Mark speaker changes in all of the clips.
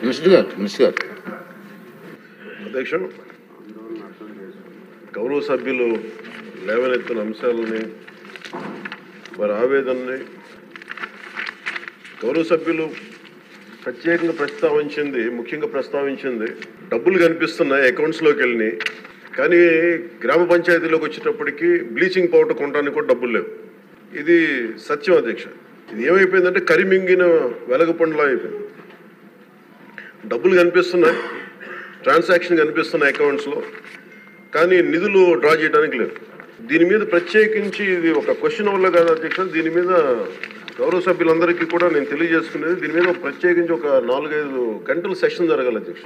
Speaker 1: minister గారు minister గారు
Speaker 2: అధ్యక్ష గౌరవ సభ్యులు లేవనెత్తిన అంశాలని వారి ఆవేదనని గౌరవ సభ్యులు ప్రత్యేకంగా ప్రస్తావించింది ముఖ్యంగా ప్రస్తావించింది డబ్బులు కనిపిస్తున్నాయి అకౌంట్స్లోకి వెళ్ళినాయి కానీ గ్రామ పంచాయతీలోకి వచ్చేటప్పటికి బ్లీచింగ్ పౌడర్ కొనడానికి కూడా డబ్బులు లేవు ఇది సత్యం అధ్యక్ష ఇది ఏమైపోయిందంటే కరిమింగిన వెలగపండులా అయిపోయింది డబ్బులు కనిపిస్తున్నాయి ట్రాన్సాక్షన్ కనిపిస్తున్నాయి అకౌంట్స్లో కానీ నిధులు డ్రా చేయడానికి లేదు దీని మీద ప్రత్యేకించి ఇది ఒక క్వశ్చన్ వల్ల కాదు అధ్యక్ష దీని మీద గౌరవ సభ్యులందరికీ కూడా నేను తెలియజేసుకునేది దీని మీద ఒక ప్రత్యేకించి ఒక నాలుగైదు గంటల సెషన్ జరగాలి అధ్యక్ష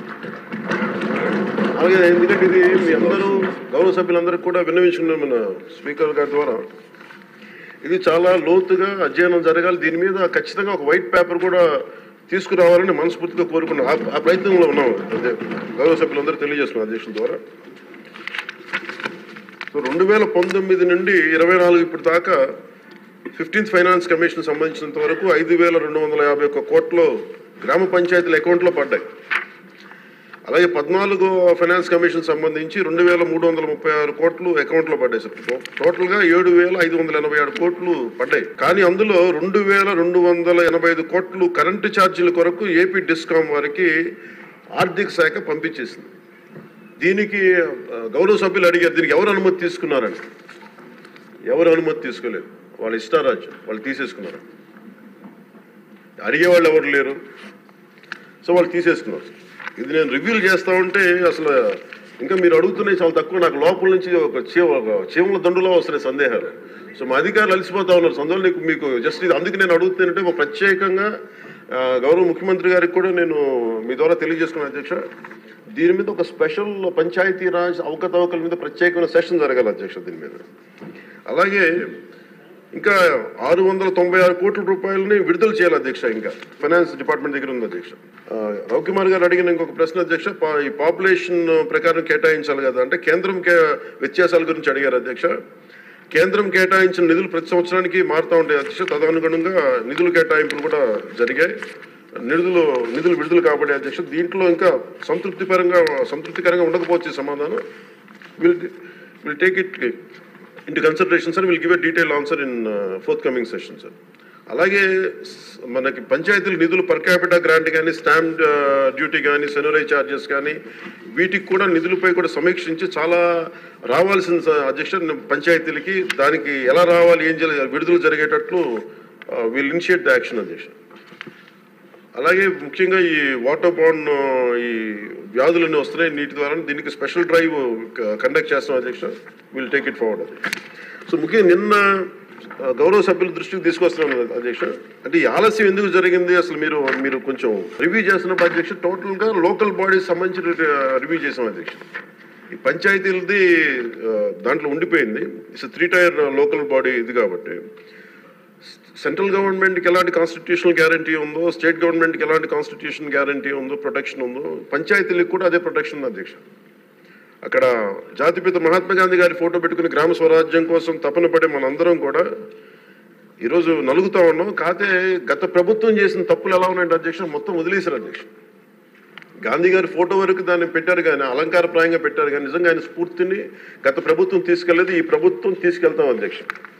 Speaker 2: అలాగే ఎందుకంటే ఇది మీ అందరూ గౌరవ సభ్యులందరికీ కూడా విన్నవించుకున్నాం మన స్పీకర్ గారి ద్వారా ఇది చాలా లోతుగా అధ్యయనం జరగాలి దీని మీద ఖచ్చితంగా ఒక వైట్ పేపర్ కూడా తీసుకురావాలని మనస్ఫూర్తిగా కోరుకున్నాం ఆ- ఆ ప్రయత్నంలో ఉన్నాం అదే గౌరవ సభ్యులందరూ తెలియజేస్తున్నాం అధ్యక్షుల ద్వారా సో రెండు వేల పంతొమ్మిది నుండి ఇరవై నాలుగు ఇప్పటి దాకా ఫిఫ్టీన్త్ ఫైనాన్స్ కమిషన్ సంబంధించినంత వరకు ఐదు వేల రెండు వందల యాభై ఒక్క కోట్లు గ్రామ పంచాయతీల అకౌంట్లో పడ్డాయి అలాగే పద్నాలుగో ఫైనాన్స్ కమిషన్ సంబంధించి రెండు వేల మూడు వందల ముప్పై ఆరు కోట్లు అకౌంట్లో పడ్డాయి సార్ టోటల్ గా ఏడు వేల ఐదు వందల ఎనభై ఆరు కోట్లు పడ్డాయి కానీ అందులో రెండు వేల రెండు వందల ఎనభై ఐదు కోట్లు కరెంటు ఛార్జీల కొరకు ఏపీ డిస్కామ్ వారికి ఆర్థిక శాఖ పంపించేసింది దీనికి ఆ, గౌరవ సభ్యులు అడిగారు దీనికి ఎవరు అనుమతి తీసుకున్నారని ఎవరు అనుమతి తీసుకోలేదు వాళ్ళ ఇష్టారాజ్యం వాళ్ళు తీసేసుకున్నారు అడిగేవాళ్ళు ఎవరు లేరు సో వాళ్ళు తీసేసుకున్నారు ఇది నేను రివ్యూలు చేస్తా ఉంటే అసలు ఇంకా మీరు అడుగుతున్నాయి చాలా తక్కువ నాకు లోపల నుంచి ఒక చీమ ఒక చీమల దండులో వస్తున్నాయి సందేహాలు సో మా అధికారులు అలసిపోతా ఉన్నారు సందులో నీకు మీకు జస్ట్ ఇది అందుకు నేను అడుగుతానంటే ఒక ప్రత్యేకంగా ఆ, గౌరవ ముఖ్యమంత్రి గారికి కూడా నేను మీ ద్వారా తెలియజేసుకున్నాను అధ్యక్ష దీని మీద ఒక స్పెషల్ పంచాయతీరాజ్ అవకతవకల మీద ప్రత్యేకమైన సెషన్ జరగాలి అధ్యక్ష దీని మీద అలాగే ఇంకా ఆరు వందల తొంభై ఆరు కోట్ల రూపాయలని విడుదల చేయాలి అధ్యక్ష ఇంకా ఫైనాన్స్ డిపార్ట్మెంట్ దగ్గర ఉంది అధ్యక్ష ఆ, రవికుమార్ గారు అడిగిన ఇంకొక ప్రశ్న అధ్యక్ష పా- ఈ పాపులేషన్ ప్రకారం కేటాయించాలి కదా అంటే కేంద్రం కే వ్యత్యాసాల గురించి అడిగారు అధ్యక్ష కేంద్రం కేటాయించిన నిధులు ప్రతి సంవత్సరానికి మారుతూ ఉంటాయి అధ్యక్ష తదనుగుణంగా నిధుల కేటాయింపులు కూడా జరిగాయి నిధులు నిధులు విడుదల కాబట్టి అధ్యక్ష దీంట్లో ఇంకా సంతృప్తిపరంగా సంతృప్తికరంగా ఉండకపోవచ్చు ఈ సమాధానం will will take it into consideration sir will give a detail answer in forthcoming session sir అలాగే స్- మనకి పంచాయతీల నిధులు పర్ క్యాపిటా గ్రాంట్ కానీ స్టాంప్ డ్యూటీ కానీ సెనరై ఛార్జెస్ కానీ వీటికి కూడా నిధులపై కూడా సమీక్షించి చాలా రావాల్సిన స- అధ్యక్ష పంచాయతీలకి దానికి ఎలా రావాలి ఏం చేయాలి విడుదల జరిగేటట్లు విల్ ఇనిషియేట్ ద యాక్షన్ అధ్యక్ష అలాగే ముఖ్యంగా ఈ వాటర్ బాండ్ ఈ వ్యాధులన్నీ వస్తున్నాయి నీటి ద్వారా దీనికి స్పెషల్ డ్రైవ్ కండక్ట్ చేస్తాం అధ్యక్ష విల్ టేక్ ఇట్ ఫార్వర్డ్ అది సో ముఖ్యంగా నిన్న ఆ, గౌరవ సభ్యుల దృష్టికి తీసుకొస్తున్నాను అధ్యక్ష అంటే ఈ ఆలస్యం ఎందుకు జరిగింది అసలు మీరు మీరు కొంచెం రివ్యూ చేస్తున్నప్పుడు అధ్యక్ష టోటల్గా లోకల్ బాడీస్ సంబంధించి రివ్యూ చేసాం అధ్యక్ష ఈ పంచాయతీలది ఆ, దాంట్లో ఉండిపోయింది it's three tier local body ఇది కాబట్టి సెంట్రల్ గవర్నమెంట్కి ఎలాంటి కాన్స్టిట్యూషనల్ గ్యారంటీ ఉందో స్టేట్ గవర్నమెంట్కి ఎలాంటి కాన్స్టిట్యూషన్ గ్యారంటీ ఉందో ప్రొటెక్షన్ ఉందో పంచాయతీలకు కూడా అదే ప్రొటెక్షన్ ఉంది అధ్యక్ష అక్కడ జాతిపిత మహాత్మా గాంధీ గారి ఫోటో పెట్టుకుని గ్రామ స్వరాజ్యం కోసం తపన పడే మనందరం కూడా ఈరోజు నలుగుతా ఉన్నాం కాకపోతే గత ప్రభుత్వం చేసిన తప్పులు ఎలా ఉన్నాయంటే అధ్యక్ష మొత్తం వదిలేశారు అధ్యక్ష గాంధీ గారి ఫోటో వరకు దాన్ని పెట్టారు కానీ అలంకారప్రాయంగా పెట్టారు కానీ నిజంగా ఆయన స్ఫూర్తిని గత ప్రభుత్వం తీసుకెళ్లేదు ఈ ప్రభుత్వం తీసుకెళ్తాం అధ్యక్ష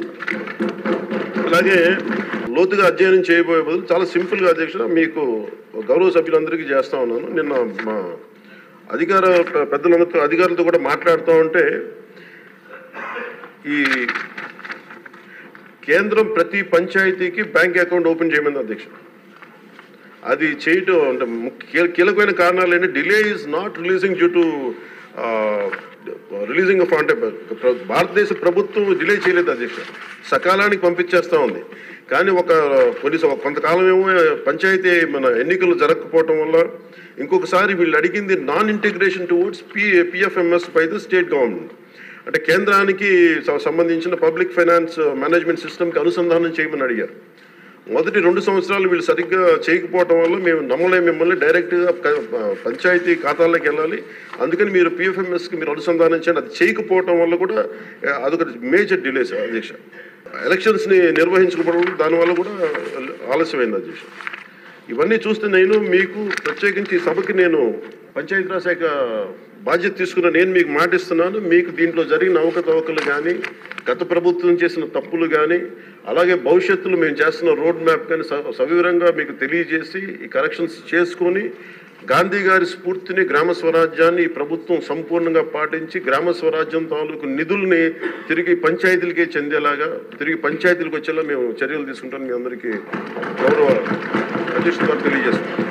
Speaker 2: అలాగే లోతుగా అధ్యయనం చేయబోయే బదులు చాలా సింపుల్గా అధ్యక్ష మీకు గౌరవ సభ్యులందరికీ చేస్తా ఉన్నాను నిన్న మా అధికార పె- పెద్దలందరితో అధికారులతో కూడా మాట్లాడుతూ ఉంటే ఈ కేంద్రం ప్రతి పంచాయతీకి బ్యాంక్ అకౌంట్ ఓపెన్ చేయమంది అధ్యక్ష అది చేయటం అంటే ముఖ్య- కీల- కీలకమైన కారణాలు ఏంటి delay is not releasing due to releasing of అంటే ప్ర- భారతదేశ ప్రభుత్వం డిలే చేయలేదు అధ్యక్ష సకాలానికి పంపించేస్తా ఉంది కానీ ఒక కొన్ని స- కొంతకాలం ఏమో పంచాయతీ మన ఎన్నికలు జరగకపోవటం వల్ల ఇంకొకసారి వీళ్ళు అడిగింది non integration towards P PFMS by the state government అంటే కేంద్రానికి స- సంబంధించిన పబ్లిక్ ఫైనాన్స్ మేనేజ్మెంట్ సిస్టమ్కి అనుసంధానం చేయమని అడిగారు మొదటి రెండు సంవత్సరాలు వీళ్ళు సరిగ్గా చేయకపోవటం వల్ల మేము నమ్మలేము మిమ్మల్ని డైరెక్ట్గా క- పంచాయతీ ఖాతాల్లోకి వెళ్ళాలి అందుకని మీరు పిఎఫ్ఎంఎస్కి మీరు అనుసంధానం చేయండి అది చేయకపోవటం వల్ల కూడా ఆ, అదొక మేజర్ డిలేస్ అధ్యక్ష ఎలక్షన్స్ని నిర్వహించకపోవడం దానివల్ల కూడా ఆలస్యమైంది అధ్యక్ష ఇవన్నీ చూస్తే నేను మీకు ప్రత్యేకించి ఈ సభకి నేను పంచాయతీరాజ్ శాఖ బాధ్యత తీసుకున్న నేను మీకు మాటిస్తున్నాను మీకు దీంట్లో జరిగిన అవకతవకలు కానీ గత ప్రభుత్వం చేసిన తప్పులు కానీ అలాగే భవిష్యత్తులో మేము చేస్తున్న రోడ్ మ్యాప్ కానీ స- సవివరంగా మీకు తెలియజేసి ఈ కరెక్షన్స్ చేసుకొని గాంధీ గారి స్ఫూర్తిని గ్రామ స్వరాజ్యాన్ని ఈ ప్రభుత్వం సంపూర్ణంగా పాటించి గ్రామ స్వరాజ్యం తాలూకు నిధుల్ని తిరిగి పంచాయతీలకే చెందేలాగా తిరిగి పంచాయతీలకు వచ్చేలా మేము చర్యలు తీసుకుంటాం మీ అందరికీ గౌరవ అధ్యక్షుడు గారు తెలియజేస్తున్నాం